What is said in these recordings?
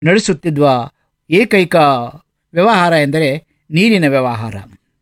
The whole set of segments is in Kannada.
ನಡೆಸುತ್ತಿದ್ದ ಏಕೈಕ ವ್ಯವಹಾರ ಎಂದರೆ ನೀರಿನ ವ್ಯವಹಾರ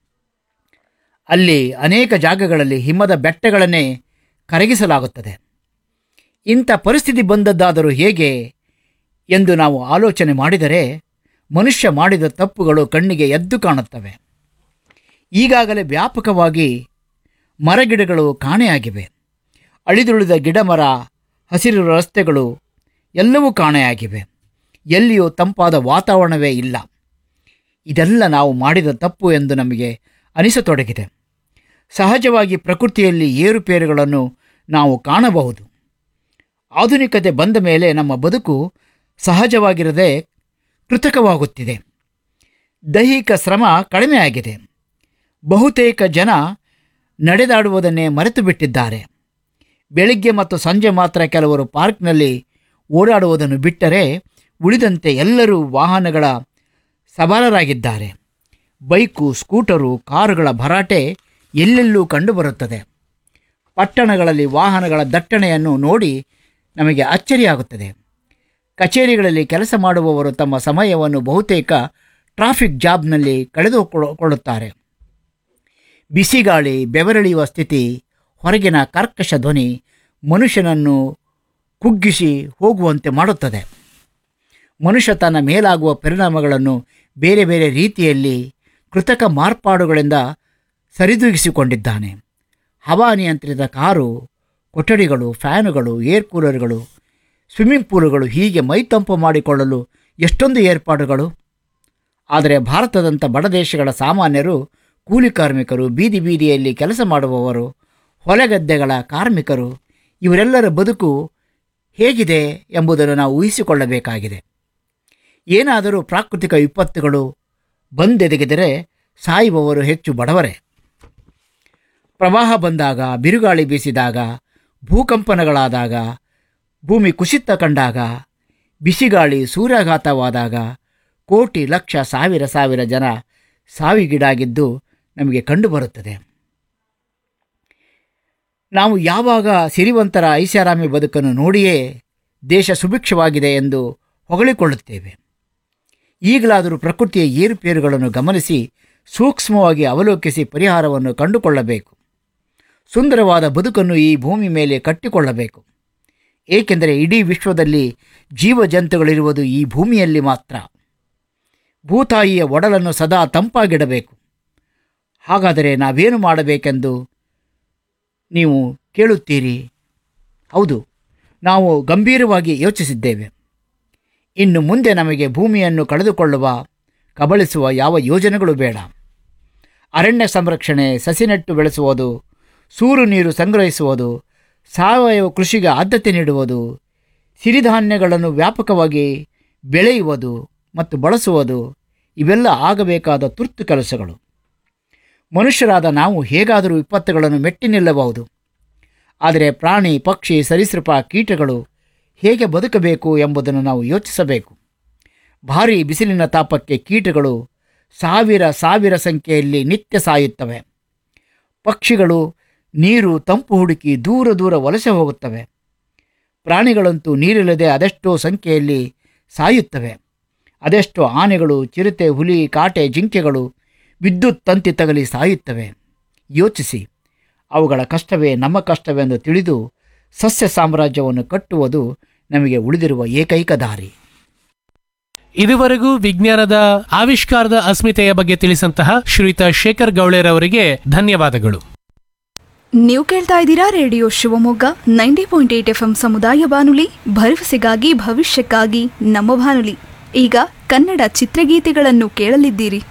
ಅಲ್ಲಿ ಅನೇಕ ಜಾಗಗಳಲ್ಲಿ ಹಿಮದ ಬೆಟ್ಟಗಳನ್ನೇ ಕರಗಿಸಲಾಗುತ್ತದೆ ಇಂಥ ಪರಿಸ್ಥಿತಿ ಬಂದದ್ದಾದರೂ ಹೇಗೆ ಎಂದು ನಾವು ಆಲೋಚನೆ ಮಾಡಿದರೆ ಮನುಷ್ಯ ಮಾಡಿದ ತಪ್ಪುಗಳು ಕಣ್ಣಿಗೆ ಎದ್ದು ಕಾಣುತ್ತವೆ ಈಗಾಗಲೇ ವ್ಯಾಪಕವಾಗಿ ಮರಗಿಡಗಳು ಕಾಣೆಯಾಗಿವೆ ಅಳಿದುಳಿದ ಗಿಡಮರ ಹಸಿರು ರಸ್ತೆಗಳು ಎಲ್ಲವೂ ಕಾಣೆಯಾಗಿವೆ ಎಲ್ಲಿಯೂ ತಂಪಾದ ವಾತಾವರಣವೇ ಇಲ್ಲ ಇದೆಲ್ಲ ನಾವು ಮಾಡಿದ ತಪ್ಪು ಎಂದು ನಮಗೆ ಅನಿಸತೊಡಗಿದೆ ಸಹಜವಾಗಿ ಪ್ರಕೃತಿಯಲ್ಲಿ ಏರುಪೇರುಗಳನ್ನು ನಾವು ಕಾಣಬಹುದು ಆಧುನಿಕತೆ ಬಂದ ಮೇಲೆ ನಮ್ಮ ಬದುಕು ಸಹಜವಾಗಿರದೆ ಕೃತಕವಾಗುತ್ತಿದೆ ದೈಹಿಕ ಶ್ರಮ ಕಡಿಮೆಯಾಗಿದೆ ಬಹುತೇಕ ಜನ ನಡೆದಾಡುವುದನ್ನೇ ಮರೆತು ಬಿಟ್ಟಿದ್ದಾರೆ ಬೆಳಿಗ್ಗೆ ಮತ್ತು ಸಂಜೆ ಮಾತ್ರ ಕೆಲವರು ಪಾರ್ಕ್ನಲ್ಲಿ ಓಡಾಡುವುದನ್ನು ಬಿಟ್ಟರೆ ಉಳಿದಂತೆ ಎಲ್ಲರೂ ವಾಹನಗಳ ಸವಾರರಾಗಿದ್ದಾರೆ ಬೈಕು ಸ್ಕೂಟರು ಕಾರುಗಳ ಭರಾಟೆ ಎಲ್ಲೆಲ್ಲೂ ಕಂಡುಬರುತ್ತದೆ ಪಟ್ಟಣಗಳಲ್ಲಿ ವಾಹನಗಳ ದಟ್ಟಣೆಯನ್ನು ನೋಡಿ ನಮಗೆ ಅಚ್ಚರಿಯಾಗುತ್ತದೆ ಕಚೇರಿಗಳಲ್ಲಿ ಕೆಲಸ ಮಾಡುವವರು ತಮ್ಮ ಸಮಯವನ್ನು ಬಹುತೇಕ ಟ್ರಾಫಿಕ್ ಜಾಬ್ನಲ್ಲಿ ಕಳೆದುಕೊಳ್ಳುತ್ತಾರೆ ಬಿಸಿಗಾಳಿ ಬೆವರಿಳಿಯುವ ಸ್ಥಿತಿ ಹೊರಗಿನ ಕರ್ಕಶ ಧ್ವನಿ ಮನುಷ್ಯನನ್ನು ಕುಗ್ಗಿಸಿ ಹೋಗುವಂತೆ ಮಾಡುತ್ತದೆ ಮನುಷ್ಯ ತನ್ನ ಮೇಲಾಗುವ ಪರಿಣಾಮಗಳನ್ನು ಬೇರೆ ಬೇರೆ ರೀತಿಯಲ್ಲಿ ಕೃತಕ ಮಾರ್ಪಾಡುಗಳಿಂದ ಸರಿದೂಗಿಸಿಕೊಂಡಿದ್ದಾನೆ ಹವಾನಿಯಂತ್ರಿತ ಕಾರು ಕೊಠಡಿಗಳು ಫ್ಯಾನುಗಳು ಏರ್ ಕೂಲರ್ಗಳು ಸ್ವಿಮ್ಮಿಂಗ್ ಪೂಲುಗಳು ಹೀಗೆ ಮೈತಂಪು ಮಾಡಿಕೊಳ್ಳಲು ಎಷ್ಟೊಂದು ಏರ್ಪಾಡುಗಳು ಆದರೆ ಭಾರತದಂಥ ಬಡ ದೇಶಗಳ ಸಾಮಾನ್ಯರು ಕೂಲಿ ಕಾರ್ಮಿಕರು ಬೀದಿ ಬೀದಿಯಲ್ಲಿ ಕೆಲಸ ಮಾಡುವವರು ಹೊಲಗದ್ದೆಗಳ ಕಾರ್ಮಿಕರು ಇವರೆಲ್ಲರ ಬದುಕು ಹೇಗಿದೆ ಎಂಬುದನ್ನು ನಾವು ಊಹಿಸಿಕೊಳ್ಳಬೇಕಾಗಿದೆ ಏನಾದರೂ ಪ್ರಾಕೃತಿಕ ವಿಪತ್ತುಗಳು ಬಂದೆದಗಿದರೆ ಸಾಯುವವರು ಹೆಚ್ಚು ಬಡವರೇ ಪ್ರವಾಹ ಬಂದಾಗ ಬಿರುಗಾಳಿ ಬೀಸಿದಾಗ ಭೂಕಂಪನಗಳಾದಾಗ ಭೂಮಿ ಕುಸಿತ ಕಂಡಾಗ ಬಿಸಿಗಾಳಿ ಸೂರ್ಯಾಘಾತವಾದಾಗ ಕೋಟಿ ಲಕ್ಷ ಸಾವಿರ ಸಾವಿರ ಜನ ಸಾವಿಗೀಡಾಗಿದ್ದು ನಮಗೆ ಕಂಡುಬರುತ್ತದೆ ನಾವು ಯಾವಾಗ ಸಿರಿವಂತರ ಐಷಾರಾಮಿ ಬದುಕನ್ನು ನೋಡಿಯೇ ದೇಶ ಸುಭಿಕ್ಷವಾಗಿದೆ ಎಂದು ಹೊಗಳಿಕೊಳ್ಳುತ್ತೇವೆ ಈಗಲಾದರೂ ಪ್ರಕೃತಿಯ ಏರುಪೇರುಗಳನ್ನು ಗಮನಿಸಿ ಸೂಕ್ಷ್ಮವಾಗಿ ಅವಲೋಕಿಸಿ ಪರಿಹಾರವನ್ನು ಕಂಡುಕೊಳ್ಳಬೇಕು ಸುಂದರವಾದ ಬದುಕನ್ನು ಈ ಭೂಮಿ ಮೇಲೆ ಕಟ್ಟಿಕೊಳ್ಳಬೇಕು ಏಕೆಂದರೆ ಇಡೀ ವಿಶ್ವದಲ್ಲಿ ಜೀವಜಂತುಗಳಿರುವುದು ಈ ಭೂಮಿಯಲ್ಲಿ ಮಾತ್ರ ಭೂತಾಯಿಯ ಒಡಲನ್ನು ಸದಾ ತಂಪಾಗಿಡಬೇಕು ಹಾಗಾದರೆ ನಾವೇನು ಮಾಡಬೇಕೆಂದು ನೀವು ಕೇಳುತ್ತೀರಿ ಹೌದು ನಾವು ಗಂಭೀರವಾಗಿ ಯೋಚಿಸಿದ್ದೇವೆ ಇನ್ನು ಮುಂದೆ ನಮಗೆ ಭೂಮಿಯನ್ನು ಕಳೆದುಕೊಳ್ಳುವ ಕಬಳಿಸುವ ಯಾವ ಯೋಜನೆಗಳು ಬೇಡ ಅರಣ್ಯ ಸಂರಕ್ಷಣೆ ಸಸಿ ನೆಟ್ಟು ಬೆಳೆಸುವುದು ಸೂರು ನೀರು ಸಂಗ್ರಹಿಸುವುದು ಸಾವಯವ ಕೃಷಿಗೆ ಆದ್ಯತೆ ನೀಡುವುದು ಸಿರಿಧಾನ್ಯಗಳನ್ನು ವ್ಯಾಪಕವಾಗಿ ಬೆಳೆಯುವುದು ಮತ್ತು ಬಳಸುವುದು ಇವೆಲ್ಲ ಆಗಬೇಕಾದ ತುರ್ತು ಕೆಲಸಗಳು ಮನುಷ್ಯರಾದ ನಾವು ಹೇಗಾದರೂ ವಿಪತ್ತುಗಳನ್ನು ಮೆಟ್ಟಿ ನಿಲ್ಲಬಹುದು ಆದರೆ ಪ್ರಾಣಿ ಪಕ್ಷಿ ಸರೀಸೃಪ ಕೀಟಗಳು ಹೇಗೆ ಬದುಕಬೇಕು ಎಂಬುದನ್ನು ನಾವು ಯೋಚಿಸಬೇಕು ಭಾರೀ ಬಿಸಿಲಿನ ತಾಪಕ್ಕೆ ಕೀಟಗಳು ಸಾವಿರ ಸಾವಿರ ಸಂಖ್ಯೆಯಲ್ಲಿ ನಿತ್ಯ ಸಾಯುತ್ತವೆ ಪಕ್ಷಿಗಳು ನೀರು ತಂಪು ಹುಡುಕಿ ದೂರ ದೂರ ವಲಸೆ ಹೋಗುತ್ತವೆ ಪ್ರಾಣಿಗಳಂತೂ ನೀರಿಲ್ಲದೆ ಅದೆಷ್ಟೋ ಸಂಖ್ಯೆಯಲ್ಲಿ ಸಾಯುತ್ತವೆ ಅದೆಷ್ಟೋ ಆನೆಗಳು ಚಿರತೆ ಹುಲಿ ಕಾಟೆ ಜಿಂಕೆಗಳು ವಿದ್ಯುತ್ ತಂತಿ ತಗಲಿ ಸಾಯುತ್ತವೆ ಯೋಚಿಸಿ ಅವುಗಳ ಕಷ್ಟವೇ ನಮ್ಮ ಕಷ್ಟವೆಂದು ತಿಳಿದು ಸಸ್ಯ ಸಾಮ್ರಾಜ್ಯವನ್ನು ಕಟ್ಟುವುದು ನಮಗೆ ಉಳಿದಿರುವ ಏಕೈಕ ದಾರಿ ಇದುವರೆಗೂ ವಿಜ್ಞಾನದ ಆವಿಷ್ಕಾರದ ಅಸ್ಮಿತೆಯ ಬಗ್ಗೆ ತಿಳಿಸಂತಹ ಶ್ರೀಯುತ ಶೇಖರ್ ಗೌಳೆರವರಿಗೆ ಧನ್ಯವಾದಗಳು ನೀವು ಕೇಳ್ತಾ ಇದ್ದೀರಾ radio Shivamogga ninety point eight F M ಸಮುದಾಯ ಬಾನುಲಿ ಭರವಸೆಗಾಗಿ ಭವಿಷ್ಯಕ್ಕಾಗಿ ನಮ್ಮ ಬಾನುಲಿ ಈಗ ಕನ್ನಡ ಚಿತ್ರಗೀತೆಗಳನ್ನು ಕೇಳಲಿದ್ದೀರಿ